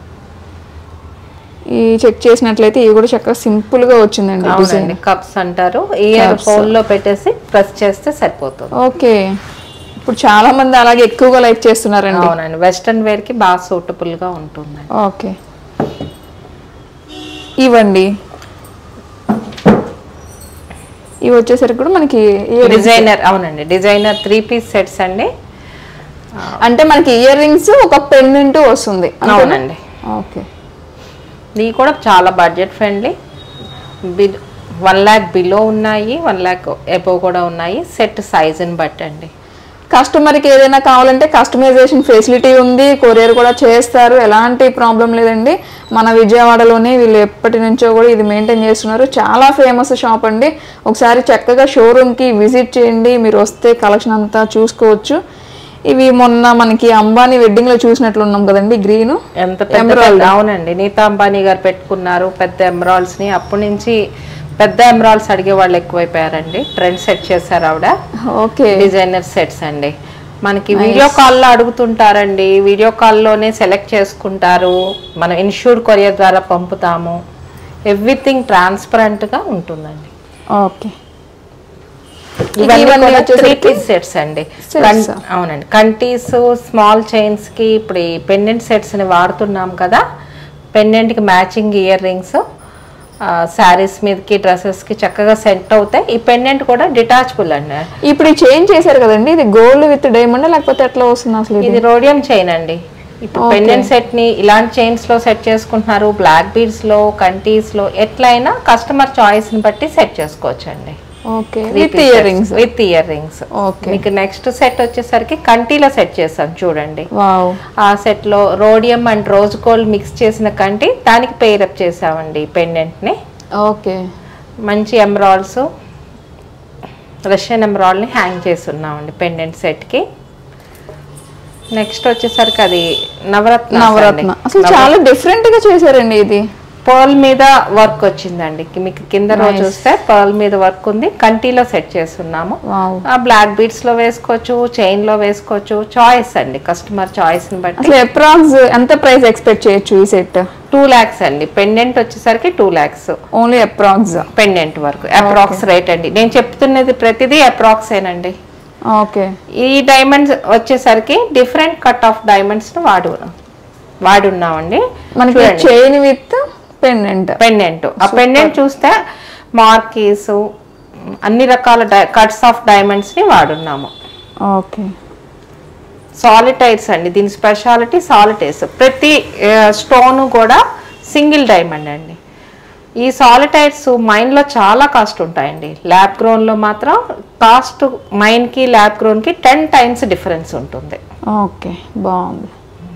ఈ చెక్ చేసినట్లయితే ఇవి కూడా చక్కగా సింపుల్ గా వచ్చిందండి డిజైన్ అవునండి కప్స్ అంటారు ఇయర్ Cups. హోల్లో పెట్టేసి ప్రెస్ చేస్తే సరిపోతుంది ఓకే ఇప్పుడు చాలా మంది అలాగే ఎక్కువగా లైక్ చేస్తున్నారండి అవునండి వెస్ట్రన్ వేర్ కి బాగా సూటబుల్ గా ఉంటుందండి ఓకే ఇవ్వండి ఇవి వచ్చేసరికి కూడా మనకి ఇయర్ డిజైనర్ అవునండి డిజైనర్ త్రీ పీస్ సెట్స్ అండి అంటే మనకి ఇయర్ రింగ్స్ ఒక పెన్నెంట్ వస్తుంది అంతేనా? అవునండి ఓకే ఇవి కూడా చాలా budget friendly bill one lakh below ఉన్నాయి వన్ ల్యాక్ ఎబో కూడా ఉన్నాయి సెట్ సైజుని బట్టి అండి కస్టమర్కి ఏదైనా కావాలంటే కస్టమైజేషన్ ఫెసిలిటీ ఉంది కొరియర్ కూడా చేస్తారు ఎలాంటి ప్రాబ్లం లేదండి మన విజయవాడలోనే వీళ్ళు ఎప్పటి నుంచో కూడా ఇది మెయింటైన్ చేస్తున్నారు చాలా ఫేమస్ షాప్ అండి ఒకసారి చక్కగా షోరూమ్కి విజిట్ చేయండి మీరు వస్తే కలెక్షన్ అంతా చూసుకోవచ్చు ఇవి మొన్న మనకి అంబానీ వెడ్డింగ్ లో చూసినట్లు ఉన్నాం కదండి గ్రీన్ ఎంత పెద్ద Emerald. పెద్ద- అవునండి నీతా అంబానీ గారు పెట్టుకున్నారు పెద్ద ఎమరాల్డ్స్ ని అప్పటి నుంచి పెద్ద ఎమరాల్డ్స్ అడిగే వాళ్ళు ఎక్కువైపోయారండి ట్రెండ్ సెట్ చేశారు ఆవిడ ఓకే డిజైనర్ సెట్స్ అండి మనకి వీడియో కాల్లో అడుగుతుంటారండి వీడియో కాల్లోనే సెలెక్ట్ చేసుకుంటారు మనం ఇన్షూర్డ్ కొరియర్ ద్వారా పంపుతాము ఎవ్రీథింగ్ ట్రాన్స్పరెంట్గా ఉంటుందండి ఓకే ఇవన్నీ ఇవన్నీ కూడా త్రీ వచ్చేసరికి పీస్ సెట్స్ అండి Sets. కన్- అవునండి కంటీస్ స్మాల్ చైన్స్ కి ఇప్పుడు ఈ పెండెంట్ సెట్స్ ని వాడుతున్నాం కదా పెండెంట్ కి మ్యాచింగ్ ఇయర్ రింగ్స్ శారీస్ మీదకి డ్రెస్సెస్ కి చక్కగా సెట్ అవుతాయి ఈ పెండెంట్ కూడా డిటాచబుల్ అండి ఇప్పుడు చేంజ్ చేశారు కదండి ఇది గోల్డ్ విత్ డైమండ్ లేకపోతే ఎట్లా వస్తుంది అసలు ఇది ఇది రోడియం చైన్ అండి ఇప్పుడు Okay. పెండెంట్ సెట్ ని ఇలాంటి చైన్స్ లో సెట్ చేసుకుంటున్నారు బ్లాక్ బీడ్స్ లో కంటీస్ లో ఎట్లయినా కస్టమర్ చాయిస్ ని బట్టి సెట్ చేసుకోవచ్చు అండి okay with earrings with earrings okay మీకు నెక్స్ట్ సెట్ వచ్చేసరికి కంటిలో సెట్ చేసాం చూడండి వావ్ ఆ సెట్ లో rhodium and rose gold mix చేసిన కంటి దానికి పేరప్ చేసామండి పెండెంట్ ని ఓకే మంచి ఎమరాల్డ్స్ రష్యన్ ఎమరాల్డ్ ని హ్యాంగ్ చేసి ఉన్నామండి పెండెంట్ సెట్ కి నెక్స్ట్ వచ్చేసరికి అది నవరత్న నవరత్న అసలు చాలా డిఫరెంట్ గా చేశారండి ఇది పర్ల్ మీద వర్క్ వచ్చిందండి కి- మీకు కింద రోజు Nice. చూస్తే పర్ల్ మీద వర్క్ ఉంది కంటిలో సెట్ చేస్తున్నాము వావ్ ఆ బ్లాక్ బీడ్స్ లో వేసుకోవచ్చు చైన్ లో వేసుకోవచ్చు చాయిస్ అండి కస్టమర్ చాయిస్ ని బట్టి అసలు అప్రాక్స్ ఎంత ప్రైస్ ఎక్స్పెక్ట్ చేయొచ్చు ఈ సెట్ టూ ల్యాక్స్ అండి పెండెంట్ వచ్చేసరికి two lakhs only approx pendant వరకు అప్రాక్స్ రేట్ అండి నేను చెప్తున్నది ప్రతిదీ అప్రాక్స్ ఏనండి ఓకే ఈ డైమండ్స్ వచ్చేసరికి డిఫరెంట్ కట్ ఆఫ్ డైమండ్స్ ని వాడు వాడున్నామండి మనకి చైన్ విత్ పెండెంట్ పెండెంట్ ఆ పెండెంట్ చూస్తే మార్కీస్ అన్ని రకాల కట్స్ ఆఫ్ డైమండ్స్ ని వాడున్నాము ఓకే సాలిటైర్స్ అండి దీని స్పెషాలిటీ సాలిటైర్స్ ప్రతి స్టోన్ కూడా సింగిల్ డైమండ్ అండి ఈ సాలిటైర్స్ మైన్లో చాలా కాస్ట్ ఉంటాయండి ల్యాబ్ గ్రోన్లో మాత్రం కాస్ట్ మైన్కి ల్యాబ్ గ్రోన్కి టెన్ టైమ్స్ డిఫరెన్స్ ఉంటుంది ఓకే బాగుంది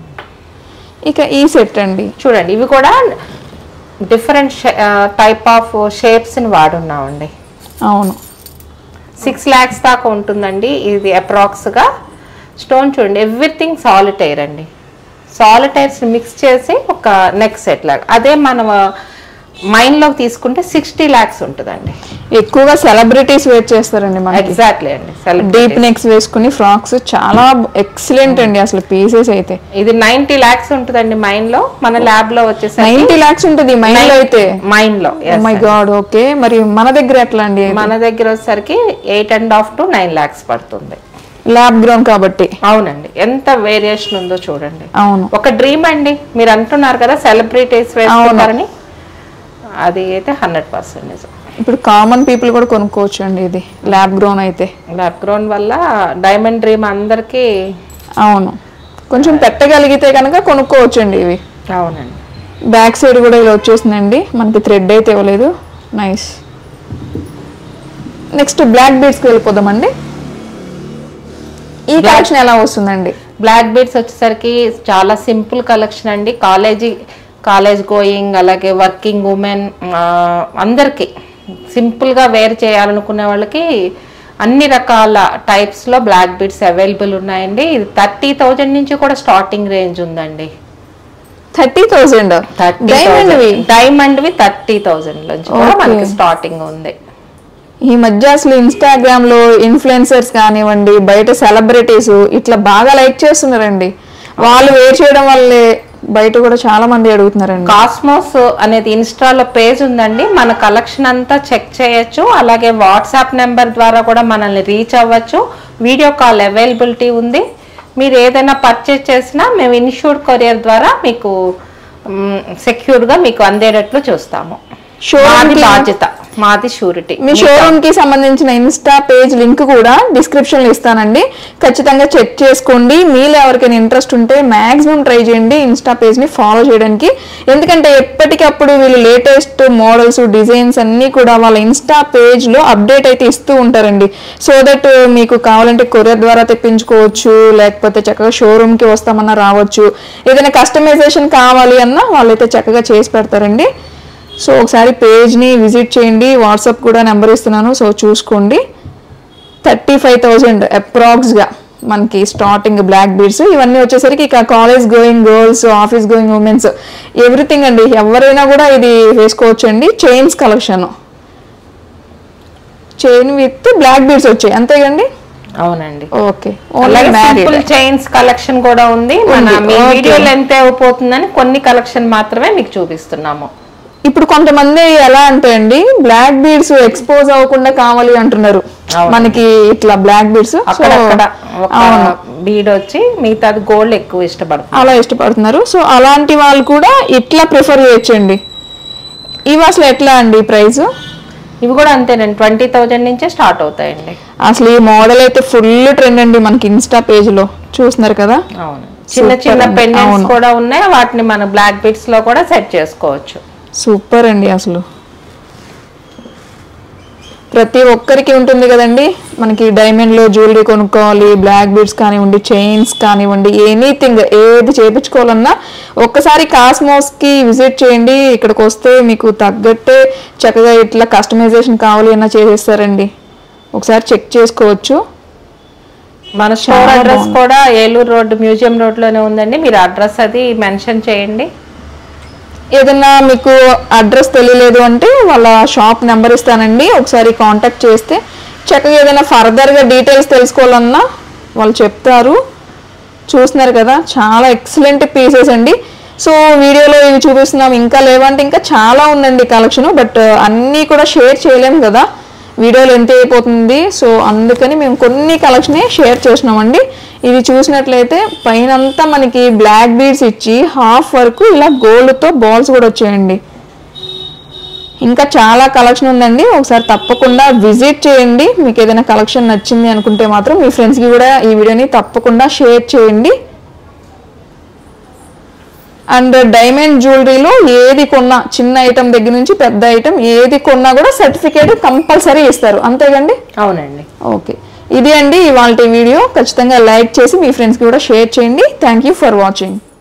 ఇక ఈ సెట్ అండి చూడండి ఇవి కూడా డిఫరెంట్ టైప్ ఆఫ్ షేప్స్ని వాడున్నామండి అవును సిక్స్ ల్యాక్స్ దాకా ఉంటుందండి ఇది అప్రాక్స్గా స్టోన్ చూడండి ఎవ్రీథింగ్ సాలిటైర్ అండి సాలిటైర్స్ మిక్స్ చేసి ఒక నెక్ సెట్ లాగా అదే మనం మైండ్లోకి తీసుకుంటే సిక్స్టీ ల్యాక్స్ ఉంటుందండి ఎక్కువగా సెలబ్రిటీస్ వేర్ చేస్తారండి మనకి ఎగ్జాక్ట్లీ అండి డీప్ సెలబ్రిటీ నెక్స్ వేసుకుని ఫ్రాక్స్ చాలా ఎక్సలెంట్ అండి అసలు పీసెస్ అయితే ఇది నైన్టీ ల్యాక్స్ ఉంటుందండి మైండ్ లో మన ల్యాబ్ లో వచ్చేసరికి నైన్టీ లాక్స్ ఉంటుంది మైండ్ లో అయితే మైండ్ లో yes మై అండి. గాడ్ ఓకే మరి మన దగ్గర ఎట్లా అండి మన దగ్గర వచ్చేసరికి eight and half to nine lakhs పడుతుంది ల్యాబ్ గ్రౌండ్ కాబట్టి అవునండి ఎంత వేరియేషన్ ఉందో చూడండి అవును ఒక డ్రీమ్ అండి మీరు అంటున్నారు కదా సెలబ్రిటీస్ వేసుకుంటారని అది అయితే హండ్రెడ్ పర్సెంటేజ్ ఇప్పుడు కామన్ పీపుల్ కూడా కొనుక్కోవచ్చు అండి ఇది ల్యాబ్ గ్రౌన్ అయితే ల్యాబ్ గ్రౌండ్ వల్ల డైమండ్ డ్రీమ్ అందరికీ అవును కొంచెం పెట్టగలిగితే కనుక కొనుక్కోవచ్చు అండి ఇవి అవునండి బ్యాక్ సైడ్ కూడా ఇలా వచ్చేసిందండి మనకి థ్రెడ్ అయితే ఇవ్వలేదు నైస్ నెక్స్ట్ బ్లాక్ బీడ్స్కి వెళ్ళిపోదామండి ఈ కలెక్షన్ ఎలా వస్తుందండి బ్లాక్ బీడ్స్ వచ్చేసరికి చాలా సింపుల్ కలెక్షన్ అండి కాలేజీ కాలేజ్ గోయింగ్ అలాగే వర్కింగ్ ఉమెన్ అందరికీ సింపుల్గా వేర్ చేయాలనుకునే వాళ్ళకి అన్ని రకాల టైప్స్లో బ్లాక్ బీడ్స్ అవైలబుల్ ఉన్నాయండి ఇది థర్టీ థౌజండ్ నుంచి కూడా స్టార్టింగ్ రేంజ్ ఉందండి థర్టీ థౌజండ్ డైమండ్ డైమండ్వి థర్టీ థౌజండ్ నుంచి కూడా Okay. మనకి స్టార్టింగ్ ఉంది ఈ మధ్య అసలు ఇన్స్టాగ్రామ్ లో ఇన్ఫ్లుయెన్సర్స్ కానివ్వండి బయట సెలబ్రిటీస్ ఇట్లా బాగా లైక్ చేస్తున్నారండి వాళ్ళు వేర్ చేయడం వల్లే బయట కూడా చాలా మంది అడుగుతున్నారండి కాస్మోస్ అనేది ఇన్స్టాలో పేజ్ ఉందండి మన కలెక్షన్ అంతా చెక్ చేయొచ్చు అలాగే వాట్సాప్ నెంబర్ ద్వారా కూడా మనల్ని రీచ్ అవ్వచ్చు వీడియో కాల్ అవైలబిలిటీ ఉంది మీరు ఏదైనా పర్చేజ్ చేసినా మేము ఇన్షూర్డ్ కొరియర్ ద్వారా మీకు సెక్యూర్గా మీకు అందేటట్లు చూస్తాము Showroom మాది కి- బాధ్యత మాది షూరిటీ మీ షోరూమ్ కి సంబంధించిన ఇన్స్టా పేజ్ లింక్ కూడా డిస్క్రిప్షన్ లో ఇస్తానండి ఖచ్చితంగా చెక్ చేసుకోండి మీలో ఎవరికైనా ఇంట్రెస్ట్ ఉంటే మాక్సిమం ట్రై చేయండి ఇన్స్టా పేజ్ ని ఫాలో చేయడానికి ఎందుకంటే ఎప్పటికప్పుడు వీళ్ళు లేటెస్ట్ మోడల్స్ డిజైన్స్ అన్ని కూడా వాళ్ళ ఇన్స్టా పేజ్ లో అప్డేట్ అయితే ఇస్తూ ఉంటారండి సో దట్ మీకు కావాలంటే కొరియర్ ద్వారా తెప్పించుకోవచ్చు లేకపోతే చక్కగా షోరూమ్ కి వస్తామన్నా రావచ్చు ఏదైనా కస్టమైజేషన్ కావాలి అన్నా వాళ్ళైతే చక్కగా చేసి పెడతారండి సో ఒకసారి పేజ్ని విజిట్ చేయండి వాట్సాప్ కూడా నెంబర్ ఇస్తున్నాను సో చూసుకోండి థర్టీ ఫైవ్ థౌజండ్ అప్రాక్స్గా మనకి స్టార్టింగ్ బ్లాక్ బీడ్స్ ఇవన్నీ వచ్చేసరికి ఇక college going girls office going womens everything అండి ఎవరైనా కూడా ఇది వేసుకోవచ్చు అండి chains collection chain with black beads వచ్చాయి అంతేగండి అవునండి ఓకే ఓన్లీ అలాగే సింపుల్ మ్యారీడ్ చైన్స్ కలెక్షన్ కూడా ఉంది మన ఉంది, మీ okay. వీడియో లెంత్ అయిపోతుందని కొన్ని కలెక్షన్ మాత్రమే మీకు చూపిస్తున్నాము ఇప్పుడు కొంతమంది ఎలా అంటే అండి బ్లాక్ బీడ్స్ ఎక్స్పోజ్ అవ్వకుండా కావాలి అంటున్నారు అవును. మనకి ఇట్లా బ్లాక్ బీడ్స్ అక్కడక్కడ ఒక బీడ్ వచ్చి మిగతాది గోల్డ్ ఎక్కువ ఇష్టపడుతుంది అలా ఇష్టపడుతున్నారు సో అలాంటి వాళ్ళు కూడా ఇట్లా ప్రిఫర్ చేయొచ్చండి ఇవి అసలు ఎట్లా అండి ప్రైస్ ఇవి కూడా అంతేనండి ట్వంటీ థౌజండ్ నుంచే స్టార్ట్ అవుతాయండి అసలు ఈ మోడల్ అయితే ఫుల్ ట్రెండ్ అండి మనకి ఇన్స్టా పేజ్ లో చూస్తున్నారు కదా అవును చిన్న Super చిన్న అండి. పెండెంట్స్ అవును. కూడా ఉన్నాయి వాటిని మన బ్లాక్ బీడ్స్ లో కూడా సెట్ చేసుకోవచ్చు సూపర్ అండి అసలు ప్రతి ఒక్కరికి ఉంటుంది కదండి మనకి డైమండ్ లో జ్యువెలరీ కొనుక్కోవాలి బ్లాక్ బీడ్స్ కానివ్వండి చైన్స్ కానివ్వండి ఎనీథింగ్ ఏది చేపించుకోవాలన్నా ఒక్కసారి కాస్మోస్ కి విజిట్ చేయండి ఇక్కడికి వస్తే మీకు తగ్గట్టే చక్కగా ఇట్లా కస్టమైజేషన్ కావాలి అన్నా చేసేస్తారండి ఒకసారి చెక్ చేసుకోవచ్చు మన స్టోర్ చాలా అడ్రస్ బాగుంది. కూడా ఏలూరు రోడ్ మ్యూజియం రోడ్ లోనే ఉందండి మీరు అడ్రస్ అది మెన్షన్ చేయండి ఏదైనా మీకు అడ్రస్ తెలియలేదు అంటే వాళ్ళ షాప్ నెంబర్ ఇస్తానండి ఒకసారి కాంటాక్ట్ చేస్తే చక్కగా ఏదైనా ఫర్దర్గా డీటెయిల్స్ తెలుసుకోవాలన్నా వాళ్ళు చెప్తారు చూస్తున్నారు కదా చాలా ఎక్సలెంట్ పీసెస్ అండి సో వీడియోలో ఇవి చూపిస్తున్నాం ఇంకా లేవంటే ఇంకా చాలా ఉందండి కలెక్షన్ బట్ అన్నీ కూడా షేర్ చేయలేము కదా వీడియోలో ఎంత అయిపోతుంది సో అందుకని మేము కొన్ని కలెక్షనే షేర్ చేసినామండి ఇది చూసినట్లయితే పైనంతా మనకి బ్లాక్ బీడ్స్ ఇచ్చి హాఫ్ వరకు ఇలా గోల్డ్తో బాల్స్ కూడా వచ్చాయండి ఇంకా చాలా కలెక్షన్ ఉందండి ఒకసారి తప్పకుండా విజిట్ చేయండి మీకు ఏదైనా కలెక్షన్ నచ్చింది అనుకుంటే మాత్రం మీ ఫ్రెండ్స్కి కూడా ఈ వీడియోని తప్పకుండా షేర్ చేయండి అండ్ డైమండ్ జ్యువెలరీలో ఏది కొన్నా చిన్న ఐటమ్ దగ్గర నుంచి పెద్ద ఐటమ్ ఏది కొన్నా కూడా సర్టిఫికేట్ కంపల్సరీ ఇస్తారు అంతేగండి అవునండి ఓకే ఇది అండి ఇవాళ వీడియో ఖచ్చితంగా లైక్ చేసి మీ ఫ్రెండ్స్కి కూడా షేర్ చేయండి థ్యాంక్ యూ ఫర్ వాచింగ్